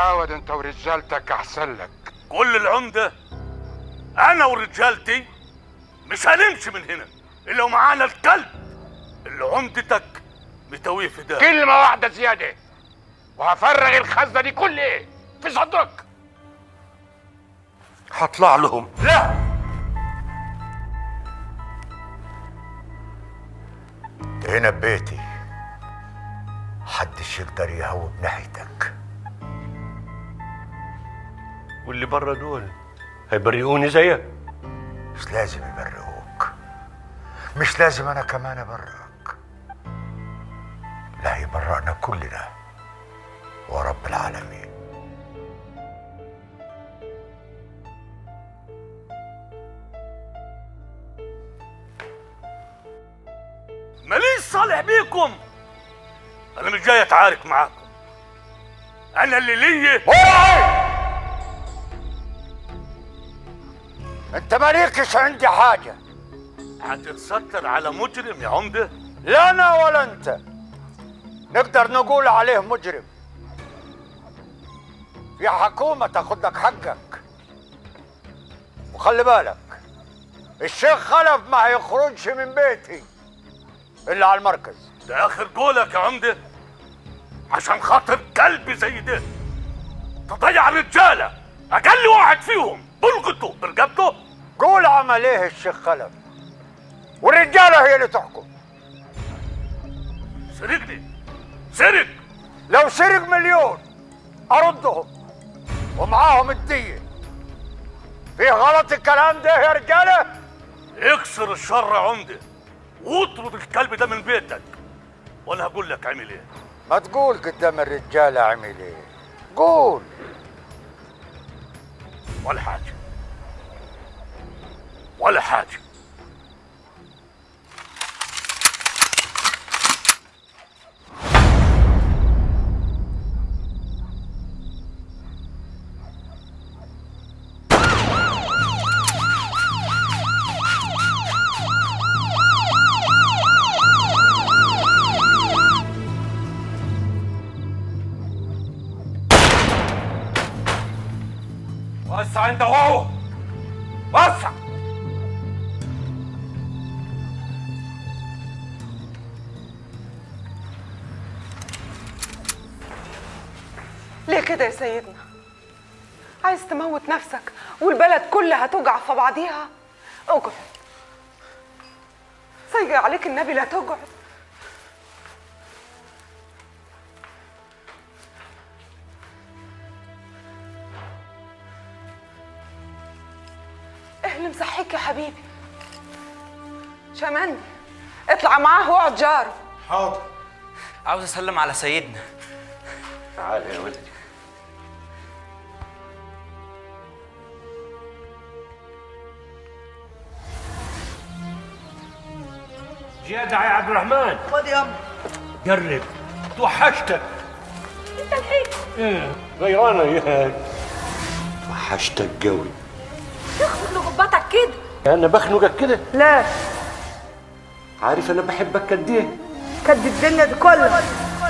تعاود انت ورجالتك احسن لك كل العمدة أنا ورجالتي مش هنمشي من هنا إلا ومعانا الكلب اللي عمدتك متويه في ده كلمة واحدة زيادة وهفرغ الخزنة دي كلها في صدرك هطلع لهم لا هنا ببيتي محدش يقدر يهوب ناحيتك واللي بره دول هيبرئوني زيك مش لازم يبرئوك مش لازم انا كمان ابرئك لا يبرئنا كلنا ورب العالمين ماليش صالح بيكم أنا مش جاي أتعارك معاكم أنا اللي ليا انت مالكش عندي حاجه هتتستر على مجرم يا عمدة لا انا ولا انت نقدر نقول عليه مجرم في حكومة تاخد لك حقك وخلي بالك الشيخ خلف ما هيخرجش من بيتي الا على المركز ده آخر قولك يا عمدة عشان خاطر كلب زي ده تضيع الرجالة أقل واحد فيهم بلغته برقبته قول عمل ايه الشيخ خلف والرجالة هي اللي تحكم سرقني سرق لو سرق مليون اردهم ومعاهم الدية في غلط الكلام ده يا رجالة اكسر الشر يا عمدة واطرد الكلب ده من بيتك وانا هقول لك عمل ايه ما تقول قدام الرجالة عمل ايه قول ولا حاجة ولا حاجة وسع انت وهو وسع ليه كده يا سيدنا عايز تموت نفسك والبلد كلها تقع في بعضيها اقعد سيجي عليك النبي لا تقعد ايه اللي مصحيك يا حبيبي شمندي اطلع معاه واقعد جاره حاضر عاوز اسلم على سيدنا تعال يا ولدي جدع يا عبد الرحمن خد يا جرب توحشتك انت الحين ايه غيرانة ياك توحشتك قوي تخفض لغبتك كده انا بخنقك كده لا عارف انا بحبك قد ايه كد الدنيا دي كلها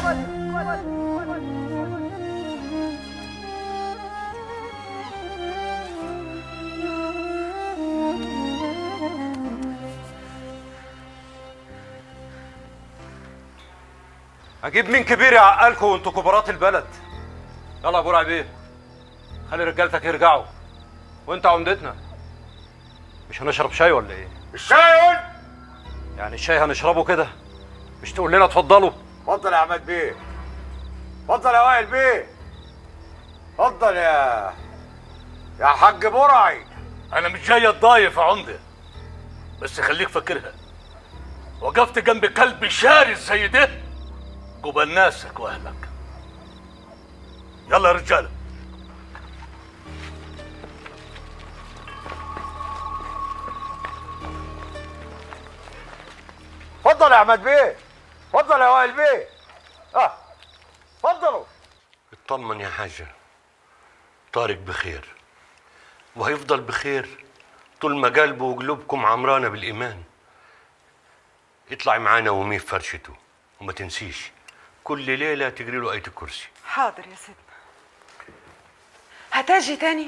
اجيب مين كبير يعقلكم وانتوا كبارات البلد يلا يا ابو رعبيه خلي رجالتك يرجعوا وانت عمدتنا مش هنشرب شاي ولا ايه الشاي قول يعني الشاي هنشربه كده مش تقول لنا اتفضلوا اتفضل يا عماد بيه اتفضل يا وائل بيه اتفضل يا يا حاج برعي انا مش جاي اتضايف يا عمدة بس خليك فاكرها وقفت جنب كلب شارس زي ده جبال ناسك واهلك يلا يا رجاله اتفضل يا عماد بيه اتفضل يا وائل بيه اه اتفضلوا اطمن يا حاجة طارق بخير وهيفضل بخير طول ما قلبه وقلوبكم عمرانة بالإيمان اطلعي معانا وميه في فرشته وما تنسيش كل ليلة تجري له آية الكرسي حاضر يا سيدنا هتاجي تاني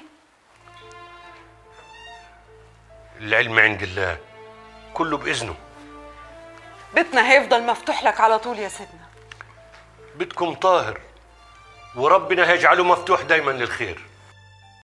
العلم عند الله كله بإذنه بيتنا هيفضل مفتوح لك على طول يا سيدنا بيتكم طاهر وربنا هيجعله مفتوح دايما للخير